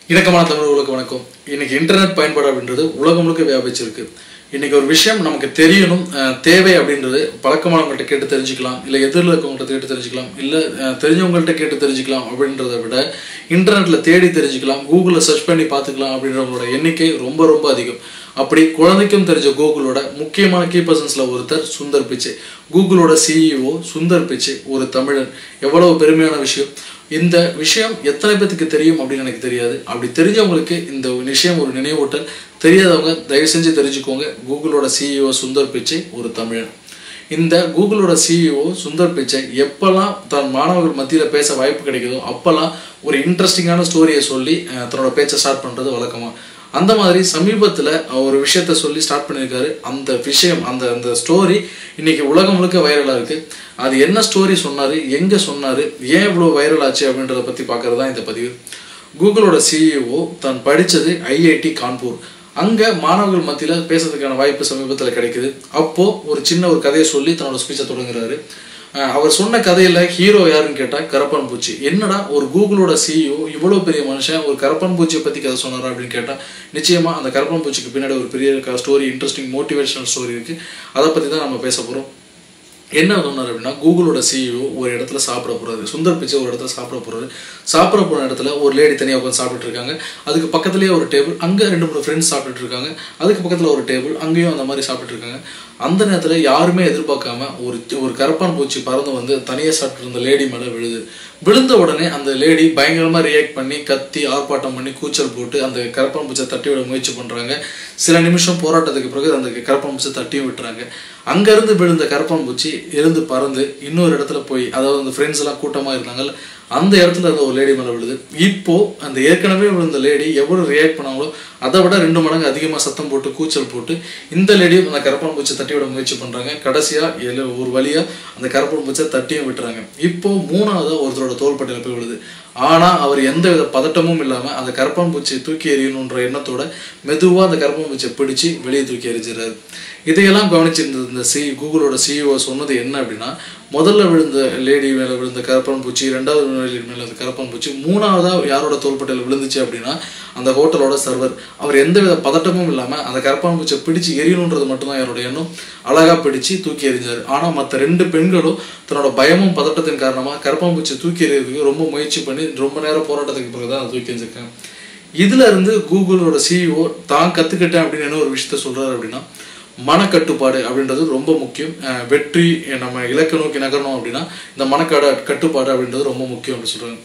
இணக்கமான தமிழர்களுக்கு வணக்கம் இன்னைக்கு இன்டர்நெட் பயன்பாடு அப்படின்றது உலகம் முழுக்க வியாபிச்சிருக்கு இன்னைக்கு ஒரு விஷயம் நமக்கு தெரியணும் அஹ், தேவை அப்படின்றது பழக்கமானவங்கள்ட்ட கேட்டு தெரிஞ்சுக்கலாம் இல்லை எதிரில் இருக்கவங்கள்ட்ட கேட்டு தெரிஞ்சுக்கலாம் இல்லை அஹ், தெரிஞ்சவங்கள்ட்ட கேட்டு தெரிஞ்சுக்கலாம் அப்படின்றத விட இன்டர்நெட்டில் தேடி தெரிஞ்சுக்கலாம் கூகுளில் சர்ச் பண்ணி பார்த்துக்கலாம் அப்படின்றவங்களோட எண்ணிக்கை ரொம்ப ரொம்ப அதிகம் அப்படி குழந்தைக்கும் தெரிஞ்ச கூகுளோட முக்கியமான கீ பர்சன்ஸில் ஒருத்தர் சுந்தர் பிச்சை கூகுளோட சிஇஓ சுந்தர் பிச்சை ஒரு தமிழன் எவ்வளவு பெருமையான விஷயம் இந்த விஷயம் எத்தனை பேத்துக்கு தெரியும் அப்படின்னு எனக்கு தெரியாது அப்படி தெரிஞ்சவங்களுக்கு இந்த விஷயம் ஒரு நினைவூட்டல் தெரியாதவங்க தயவு செஞ்சு தெரிஞ்சுக்கோங்க கூகுளோட சிஇஓ சுந்தர் பிச்சை ஒரு தமிழன் இந்த கூகுளோட சிஇஓ சுந்தர் பிச்சை எப்பெல்லாம் தன் மாணவர்கள் மத்தியில் பேச வாய்ப்பு கிடைக்குதோ அப்பெல்லாம் ஒரு இன்ட்ரெஸ்டிங்கான ஸ்டோரியை சொல்லி அஹ், தன்னோட பேச்சை ஸ்டார்ட் பண்ணுறது வழக்கமா அந்த மாதிரி சமீபத்தில் ஒரு விஷயத்த சொல்லி ஸ்டார்ட் பண்ணியிருக்காரு அந்த விஷயம் அந்த அந்த ஸ்டோரி இன்னைக்கு உலகம் முழுக்க வைரலாக இருக்கு அது என்ன ஸ்டோரி சொன்னாரு எங்கே சொன்னாரு ஏன் இவ்வளோ வைரல் ஆச்சு அப்படின்றத பற்றி பார்க்கறது தான் இந்த பதிவு கூகுளோட சிஇஓ தான் படித்தது ஐஐடி கான்பூர் அங்கே மாணவர்கள் மத்தியில் பேசுறதுக்கான வாய்ப்பு சமீபத்தில் கிடைக்குது அப்போ ஒரு சின்ன ஒரு கதையை சொல்லி தன்னோட ஸ்பீச்சை தொடங்குறாரு அஹ் அவர் சொன்ன கதையில ஹீரோ யாருன்னு கேட்டா கரப்பான் பூச்சி என்னடா ஒரு கூகுளோட சிஇஓ இவ்வளவு பெரிய மனுஷன் ஒரு கரப்பான் பூச்சியை பத்தி கதை சொன்னாரா அப்படின்னு கேட்டா நிச்சயமா அந்த கரப்பான் பூச்சிக்கு பின்னாடி ஒரு பெரிய ஸ்டோரி இன்ட்ரெஸ்டிங் மோட்டிவேஷனல் ஸ்டோரி இருக்கு அதை பத்தி தான் நம்ம பேச போறோம் என்ன சொன்னார் அப்படின்னா கூகுளோட சிஇஓ ஒரு இடத்துல சாப்பிட போறாரு சுந்தர் பிச்சை ஒரு இடத்துல சாப்பிட போறாரு சாப்பிட போன இடத்துல ஒரு லேடி தனியாக உட்காந்து சாப்பிட்டுட்டு இருக்காங்க அதுக்கு பக்கத்துலேயே ஒரு டேபிள் அங்கே ரெண்டு மூணு ஃப்ரெண்ட்ஸ் சாப்பிட்டுட்டு இருக்காங்க அதுக்கு பக்கத்தில் ஒரு டேபிள் அங்கேயும் அந்த மாதிரி சாப்பிட்டுட்டு இருக்காங்க அந்த நேரத்தில் யாருமே எதிர்பார்க்காம ஒரு ஒரு கரப்பான் பூச்சி பறந்து வந்து தனியாக சாப்பிட்டு இருந்த லேடி மேலே விழுது விழுந்த உடனே அந்த லேடி பயங்கரமாக ரியாக்ட் பண்ணி கத்தி ஆர்ப்பாட்டம் பண்ணி கூச்சல் போட்டு அந்த கரப்பான் பூச்சை தட்டி விட முயற்சி பண்ணுறாங்க சில நிமிஷம் போராட்டத்துக்கு பிறகு அந்த கரப்பான் பூச்சை தட்டியும் விட்டுறாங்க அங்கேருந்து விழுந்த கரப்பான் பூச்சி இருந்து பறந்து இன்னொரு இடத்துல போய் அதாவது அந்த ஃப்ரெண்ட்ஸ் எல்லாம் கூட்டமாக இருந்தாங்கல்ல அந்த இடத்துல இருந்த ஒரு லேடி மேலே விழுது இப்போ அந்த ஏற்கனவே விழுந்த லேடி எவ்வளோ ரியாக்ட் பண்ணாங்களோ அதை விட ரெண்டு மடங்கு அதிகமாக சத்தம் போட்டு கூச்சல் போட்டு இந்த லேடியும் அந்த கரப்பான் பூச்சை தட்டி விட முயற்சி பண்ணுறாங்க கடைசியாக எல்ல ஒரு வழியாக அந்த கரப்பான் பூச்சை தட்டியும் விட்டுறாங்க இப்போ மூணாவதாக ஒருத்தரோட தோள்பட்டையில் போய் விழுது ஆனால் அவர் எந்த வித பதட்டமும் இல்லாமல் அந்த கரப்பான் பூச்சியை தூக்கி எறியணுன்ற எண்ணத்தோட மெதுவாக அந்த கரப்பான் பூச்சியை பிடிச்சு வெளியே தூக்கி எறிஞ்சிடறாரு இதையெல்லாம் கவனிச்சிருந்த இந்த சி கூகுளோட சிஇஓ சொன்னது என்ன அப்படின்னா முதல்ல விழுந்த லேடி மேலே விழுந்த கரப்பான் பூச்சி ரெண்டாவது லேடி மேலே விழுந்த கரப்பான் பூச்சி மூணாவதா யாரோட தோள்பட்டையில் விழுந்துச்சு அப்படின்னா அந்த ஹோட்டலோட சர்வர் அவர் எந்தவித பதட்டமும் இல்லாமல் அந்த கரப்பான் பூச்சியை பிடிச்சு எரியணுன்றது மட்டும்தான் என்னோட எண்ணம் அழகா பிடிச்சு தூக்கி எறிஞ்சாரு ஆனால் மற்ற ரெண்டு பெண்களும் தன்னோட பயமும் பதட்டத்தின் காரணமாக கரப்பான் பூச்சியை தூக்கி எறியறதுக்கு ரொம்ப முயற்சி பண்ணி ரொம்ப நேரம் போராட்டத்துக்கு பிறகு தான் அதை தூக்கி எறிஞ்சிருக்காங்க இதுல இருந்து கூகுளோட சிஇஓ தான் கத்துக்கிட்டேன் அப்படின்னு என்ன ஒரு விஷயத்த சொல்றாரு அப்படின்னா மனக்கட்டுப்பாடு அப்படின்றது ரொம்ப முக்கியம் அஹ் வெற்றி நம்ம இலக்க நோக்கி நகரணும் அப்படின்னா இந்த மனக்கட கட்டுப்பாடு அப்படின்றது ரொம்ப முக்கியம் அப்படின்னு சொல்றாங்க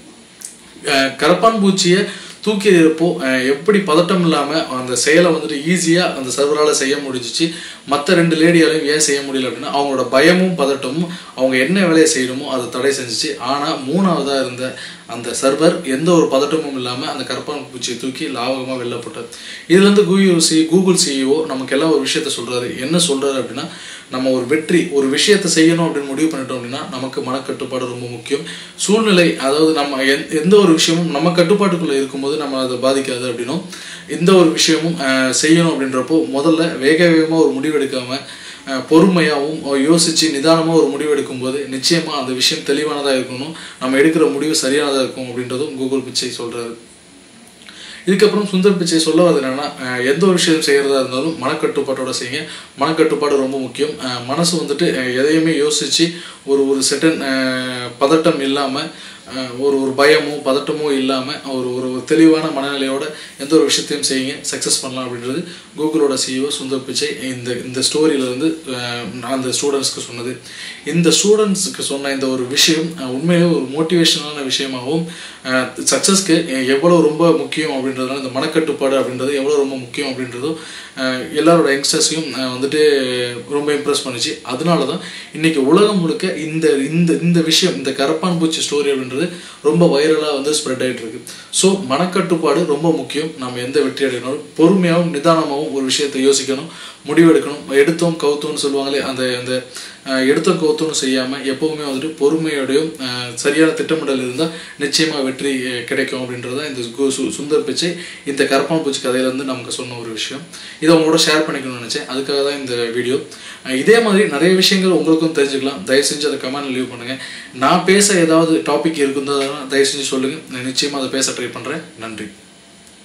அஹ் கரப்பான் பூச்சியை தூக்கி எறியப்போ அஹ் எப்படி பதட்டம் இல்லாமல் அந்த செயலை வந்துட்டு ஈஸியாக அந்த சர்வரால் செய்ய முடிஞ்சிச்சு மற்ற ரெண்டு லேடியாலையும் ஏன் செய்ய முடியல அப்படின்னா அவங்களோட பயமும் பதட்டமும் அவங்க என்ன வேலையை செய்யணுமோ அதை தடை செஞ்சுச்சு ஆனால் மூணாவதாக இருந்த அந்த சர்வர் எந்த ஒரு பதட்டமும் இல்லாமல் அந்த கரப்பான் பூச்சியை தூக்கி லாவகமாக வெளில போட்டார் இதுலேருந்து கூகுள் சி கூகுள் சிஇஓ நமக்கு எல்லாம் ஒரு விஷயத்த சொல்கிறாரு என்ன சொல்கிறாரு அப்படின்னா நம்ம ஒரு வெற்றி ஒரு விஷயத்தை செய்யணும் அப்படின்னு முடிவு பண்ணிட்டோம் அப்படின்னா நமக்கு மனக்கட்டுப்பாடு ரொம்ப முக்கியம் சூழ்நிலை அதாவது நம்ம எந் எந்த ஒரு விஷயமும் நம்ம கட்டுப்பாட்டுக்குள்ளே இருக்கும்போது நம்ம அதை பாதிக்காது அப்படின்னும் எந்த ஒரு விஷயமும் அஹ், செய்யணும் அப்படின்றப்போ முதல்ல வேக வேகமாக ஒரு முடிவு எடுக்காம அஹ், பொறுமையாகவும் யோசிச்சு நிதானமாக ஒரு முடிவு எடுக்கும்போது நிச்சயமாக அந்த விஷயம் தெளிவானதாக இருக்கணும் நம்ம எடுக்கிற முடிவு சரியானதாக இருக்கும் அப்படின்றதும் கூகுள் பிச்சை சொல்கிறாரு இதுக்கப்புறம் சுந்தர் பிச்சை சொல்ல வரது என்னன்னா அஹ், எந்த ஒரு விஷயம் செய்யறதா இருந்தாலும் மனக்கட்டுப்பாட்டோட செய்யுங்க மனக்கட்டுப்பாடு ரொம்ப முக்கியம் அஹ், மனசு வந்துட்டு அஹ், எதையுமே யோசிச்சு ஒரு ஒரு செட்டன் பதட்டம் இல்லாமல் ஒரு ஒரு பயமோ பதட்டமோ இல்லாமல் ஒரு ஒரு ஒரு தெளிவான மனநிலையோட எந்த ஒரு விஷயத்தையும் செய்யுங்க சக்ஸஸ் பண்ணலாம் அப்படின்றது கூகுளோட சிஇஓ சுந்தர் பிச்சை இந்த இந்த ஸ்டோரியில இருந்து அஹ், அந்த ஸ்டூடெண்ட்ஸ்க்கு சொன்னது இந்த ஸ்டூடெண்ட்ஸுக்கு சொன்ன இந்த ஒரு விஷயம் அஹ், உண்மையிலே ஒரு மோட்டிவேஷனான விஷயமாகவும் சக்ஸஸ்க்கு எவ்வளோ ரொம்ப முக்கியம் அப்படின்றதுனால இந்த மனக்கட்டுப்பாடு அப்படின்றது எவ்வளோ ரொம்ப முக்கியம் அப்படின்றதும் அஹ், எல்லாரோட யங்ஸ்டர்ஸையும் அஹ், வந்துட்டு ரொம்ப இம்ப்ரெஸ் பண்ணுச்சு அதனால தான் இன்னைக்கு உலகம் முழுக்க இந்த இந்த இந்த விஷயம் இந்த கரப்பான் பூச்சி ஸ்டோரி அப்படின்றது ரொம்ப வைரலாக வந்து ஸ்ப்ரெட் ஆகிட்டு இருக்கு ஸோ மனக்கட்டுப்பாடு ரொம்ப முக்கியம் நம்ம எந்த வெற்றி அடையணும் பொறுமையாகவும் நிதானமாகவும் ஒரு விஷயத்தை யோசிக்கணும் முடிவெடுக்கணும் எடுத்தோம் கவுத்தோம்னு சொல்லுவாங்களே அந்த அந்த அஹ், எடுத்தோம் கவுத்தோம்னு செய்யாமல் எப்பவுமே வந்துட்டு பொறுமையோடையும் அஹ், சரியான திட்டமிடல் இருந்தால் நிச்சயமாக வெற்றி அஹ், கிடைக்கும் அப்படின்றது தான் இந்த கு- சு- சுந்தர் பிச்சை இந்த கரப்பான் பூச்சி கதையிலேருந்து நமக்கு சொன்ன ஒரு விஷயம் இதை உங்களோட ஷேர் பண்ணிக்கணும்னு நினச்சேன் அதுக்காக தான் இந்த வீடியோ அஹ், இதே மாதிரி நிறைய விஷயங்கள் உங்களுக்கும் தெரிஞ்சுக்கலாம் தயவு செஞ்சு அதை கமெண்ட் லீவ் பண்ணுங்கள் நான் பேச ஏதாவது டாபிக் இருக்குந்தா தயவு செஞ்சு சொல்லுங்கள் நான் நிச்சயமாக அதை பேச ட்ரை பண்ணுறேன் நன்றி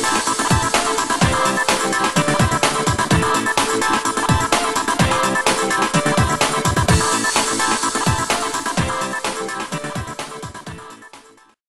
நன்றி